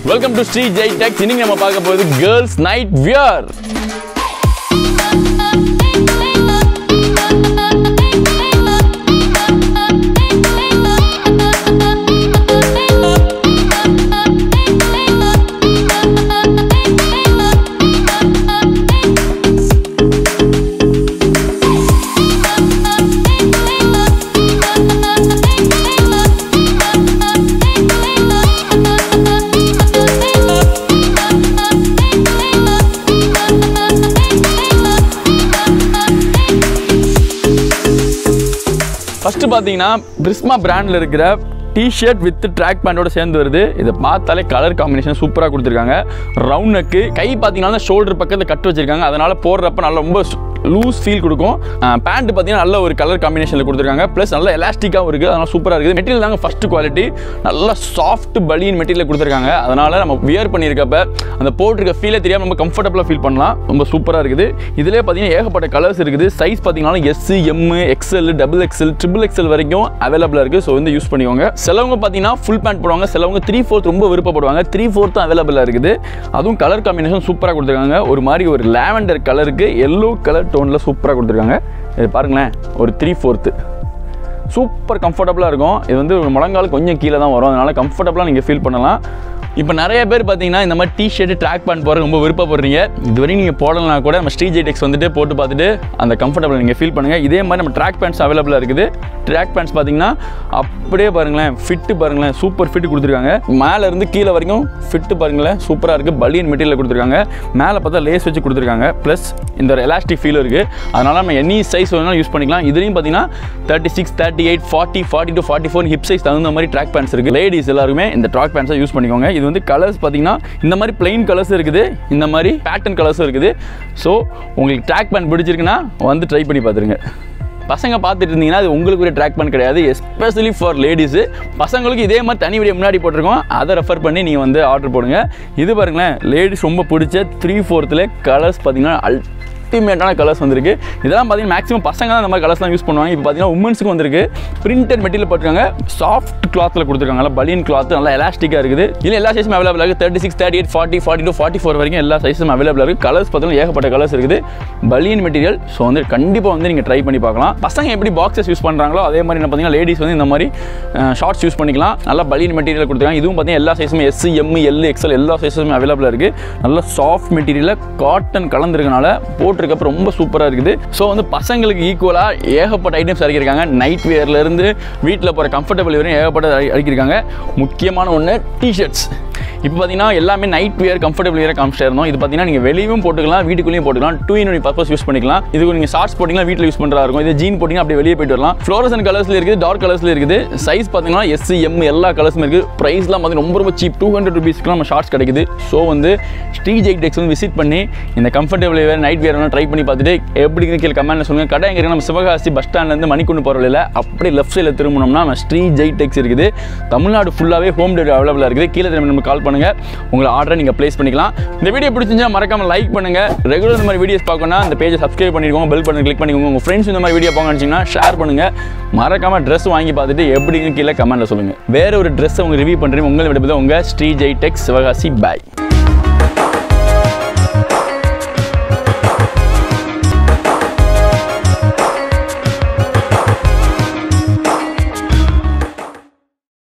welcome to Shri Jai Tex இன்னைக்கு நம்ம பார்க்க போகுது கேர்ள்ஸ் நைட் வியர் ஃபர்ஸ்ட் பார்த்தீங்கன்னா பிரிஸ்மா பிராண்டில் இருக்கிற டிஷர்ட் வித் ட்ராக் பேண்டோட சேர்ந்து வருது இதை பார்த்தாலே கலர் காம்பினேஷன் சூப்பராக கொடுத்துருக்காங்க ரவுண்ட் நெக்கு கை பார்த்தீங்கன்னா ஷோல்டர் பக்கத்தில் கட் வச்சிருக்காங்க அதனால போடுறப்ப நல்லா ரொம்ப லூஸ் ஃபீல் கொடுக்கும் பேண்ட் பார்த்தீங்கன்னா நல்ல ஒரு கலர் காம்பினேஷனில் கொடுத்துருக்காங்க ப்ளஸ் நல்ல எலாஸ்டிக்காகவும் இருக்குது அதனால் சூப்பராக இருக்குது மெட்டீரியல் தாங்க ஃபஸ்ட்டு குவாலிட்டி நல்லா சாஃப்ட் பலியின் மெட்டீரியல் கொடுத்துருக்காங்க அதனால் நம்ம வியர் பண்ணியிருக்கப்ப அந்த போட்டிருக்க ஃபீலே தெரியாமல் நம்ம கம்ஃபர்டபுளாக ஃபீல் பண்ணலாம் ரொம்ப சூப்பராக இருக்குது இதிலே பார்த்தீங்கன்னா ஏகப்பட்ட கலர்ஸ் இருக்குது சைஸ் பார்த்தீங்கன்னா S M XL double XL triple XL வரைக்கும் அவைலபிளாக இருக்குது ஸோ வந்து யூஸ் பண்ணிக்கோங்க சிலவங்க பார்த்தீங்கன்னா ஃபுல் பேண்ட் போடுவாங்க சிலவங்க த்ரீ ஃபோர்த் ரொம்ப விருப்பப்படுவாங்க த்ரீ ஃபோர்த்தும் அவைலபிளாக இருக்குது அதுவும் கலர் காம்பினேஷன் சூப்பராக கொடுத்துருக்காங்க ஒரு மாதிரி ஒரு லேவெண்டர் கலருக்கு எல்லோ கலர் டோனில் சூப்பராக கொடுத்துருக்காங்க இது பாருங்களேன் ஒரு த்ரீ ஃபோர்த்து சூப்பர் கம்ஃபர்டபுளாக இருக்கும் இது வந்து ஒரு முழங்கால் கொஞ்சம் கீழே தான் வரும் அதனால் கம்ஃபர்டபுளாக நீங்கள் ஃபீல் பண்ணலாம் இப்போ நிறைய பேர் பார்த்தீங்கன்னா இந்த மாதிரி டி ஷர்ட் ட்ராக் பேண்ட் போகிற ரொம்ப விருப்பப்படுறீங்க இதுவரையும் நீங்கள் போடலனா கூட நம்ம ஸ்ரீ டெக்ஸ் வந்துட்டு போட்டு பார்த்துட்டு அந்த கம்ஃபர்டபுள் நீங்கள் ஃபீல் பண்ணுங்கள் இதே மாதிரி நம்ம ட்ராக் பேண்ட்ஸ் அவைலபிளாக இருக்குது ட்ராக் பேண்ட்ஸ் பார்த்தீங்கன்னா அப்படியே பாருங்களேன் ஃபிட்டு பாருங்களேன் சூப்பர் ஃபிட் கொடுத்துருக்காங்க மேலே இருந்து கீழே வரைக்கும் ஃபிட்டு பாருங்களேன் சூப்பராக இருக்குது பலியன் மெட்டீரியல் கொடுத்துருக்காங்க மேலே பார்த்தா லேஸ் வச்சு கொடுத்துருக்காங்க ப்ளஸ் இந்த ஒரு எலாஸ்டிக் ஃபீல் இருக்குது அதனால் நம்ம எனி சைஸ் வேணாலும் யூஸ் பண்ணிக்கலாம் இதுலேயும் பார்த்தீங்கன்னா thirty six thirty eight forty forty two forty four hip size தகுந்த மாதிரி ட்ராக் பேண்ட்ஸ் இருக்குது லேடிஸ் எல்லாருமே இந்த ட்ராக் பேண்ட்ஸை யூஸ் பண்ணிக்கோங்க இது வந்து கலர்ஸ் பார்த்தீங்கன்னா இந்த மாதிரி பிளெயின் கலர்ஸ் இருக்குது இந்த மாதிரி பேட்டர்ன் கலர்ஸும் இருக்குது ஸோ உங்களுக்கு ட்ராக் பேண்ட் பிடிச்சிருக்குன்னா வந்து ட்ரை பண்ணி பார்த்துருங்க பசங்க பார்த்துட்டு இருந்தீங்கன்னா அது உங்களுக்கு ஒரு ட்ராக் பேண்ட் கிடையாது எஸ்பெஷலி ஃபார் லேடிஸு பசங்களுக்கு இதே மாதிரி தனி வீடியோ முன்னாடி போட்டிருக்கோம் அதை ரெஃபர் பண்ணி நீங்கள் வந்து ஆர்டர் போடுங்க இது பாருங்களேன் லேடிஸ் ரொம்ப பிடிச்ச த்ரீ ஃபோர்த்தில் கலர்ஸ் பார்த்தீங்கன்னா அல்டிமேட்டான கலர்ஸ் வந்திருக்கு இதெல்லாம் பார்த்தீங்கன்னா மேக்ஸிமம் பசங்க தான் இந்த மாதிரி கலர்ஸ் தான் யூஸ் பண்ணுவாங்க இப்போ பார்த்தீங்கன்னா உமன்ஸுக்கு வந்திருக்கு பிரிண்டட் மெட்டீரியல் போட்டிருக்காங்க சாஃப்ட் கிளாத்தில் கொடுத்துருக்காங்க நல்லா பலியன் கிளாத் நல்லா எலாஸ்டிக்காக இருக்குது இல்லை எல்லா சைஸும் அவைலபிள் இருக்குது thirty six thirty eight forty forty two forty four வரைக்கும் எல்லா சைஸும் அவைலபிள் இருக்குது கலர்ஸ் பார்த்தீங்கன்னா ஏகப்பட்ட கலர்ஸ் இருக்குது பலியன் மெட்டீரியல் ஸோ வந்து கண்டிப்பாக வந்து நீங்கள் ட்ரை பண்ணி பார்க்கலாம் பசங்க எப்படி பாக்ஸஸ் யூஸ் பண்ணுறாங்களோ அதே மாதிரி என்ன பார்த்தீங்கன்னா லேடிஸ் வந்து இந்த மாதிரி ஷார்ட்ஸ் யூஸ் பண்ணிக்கலாம் நல்லா பலியன் மெட்டீரியல் கொடுத்துருக்காங்க இதுவும் பார்த்தீங்கன்னா எல்லா சைஸும் எஸ் எம் எல் எக்ஸ்எல் எல்லா சைஸுமே அவைலபிளாக இருக்குது நல்ல சாஃப்ட் மெட்டீரியலில் காட்டன் கலந்துருக்கனால போட்டிருக்கப்ப ரொம்ப சூப்பராக இருக்குது ஸோ வந்து பசங்களுக்கு ஈக்குவலாக ஏகப்பட்ட ஐட்டம்ஸ் இறக்கியிருக்காங்க நைட் வேர்லேருந்து வீட்டில் போகிற கம்ஃபர்டபுள் வரையும் ஏகப்பட்ட இறக்கியிருக்காங்க முக்கியமான ஒன்று டிஷர்ட்ஸ் இப்போ பார்த்தீங்கன்னா எல்லாமே நைட் வியர் கம்ஃபர்டபுள் வியர் காமிச்சிட்டு இருந்தோம் இது பார்த்தீங்கன்னா நீங்கள் வெளியும் போட்டுக்கலாம் வீட்டுக்குள்ளேயும் போட்டுக்கலாம் two in one purpose use பண்ணிக்கலாம் இதுக்கு நீங்கள் ஷார்ட்ஸ் போட்டிங்கன்னா வீட்டில் யூஸ் பண்ணுறா இருக்கும் இது ஜீன் போட்டிங்கன்னா அப்படியே வெளியே போயிட்டு வரலாம் ஃப்ளோரசன் கலர்ஸில் இருக்குது டார்க் கலர்ஸில் இருக்குது சைஸ் பார்த்தீங்கன்னா எஸ் எம் எல்லா கலர்ஸும் இருக்குது ப்ரைஸ்லாம் பார்த்தீங்கன்னா ரொம்ப ரொம்ப சீப் டூ ஹண்ட்ரட் ருபீஸ்க்குலாம் நம்ம ஷார்ட்ஸ் கிடைக்குது ஸோ வந்து ஸ்ரீ ஜெய் டெக்ஸ் வந்து விசிட் பண்ணி இந்த comfortable wear night wear try பண்ணி பார்த்துட்டு எப்படி இருக்கு கீழே கமெண்ட்ல சொல்லுங்கள் கடை எங்கே இருக்கு நம்ம சிவகாசி பஸ் ஸ்டாண்ட்லேருந்து மணிக்குண்டு போகிற வழியில் அப்படியே லெஃப்ட் சைடில் திரும்பினோம்னா நம்ம ஸ்ரீ ஜெய் டெக்ஸ் இருக்குது தமிழ்நாடு ஃபுல்லாகவே ஹோம் டெலிவரி அவைலபிளாக இருக்குது கீழே திரும்ப நம்ம கால் பண்ணுங்கள் உங்களை ஆர்டரை நீங்கள் ப்ளேஸ் பண்ணிக்கலாம் இந்த வீடியோ பிடிச்சிருந்தா மறக்காம லைக் பண்ணுங்கள் ரெகுலர் இந்த மாதிரி வீடியோஸ் பார்க்கணும்னா இந்த பேஜை சப்ஸ்கிரைப் பண்ணிக்கோங்க பெல் பட்டன் கிளிக் பண்ணிக்கோங்க உங்கள் ஃப்ரெண்ட்ஸ் இந்த மாதிரி வீடியோ பார்க்க நினச்சிங்கன்னா ஷேர் பண்ணுங்கள் மறக்காம ட்ரெஸ் வாங்கி பார்த்துட்டு எப்படின்னு கீழே கமெண்ட்டில் சொல்லுங்கள் வேற ஒரு ட்ரெஸ்ஸை உங்கள் ரிவ்யூ பண்ணுறீங்க உங்களை விட உங்கள் ஸ்ரீ ஜெய் டெக்ஸ் சிவகாசி பாய்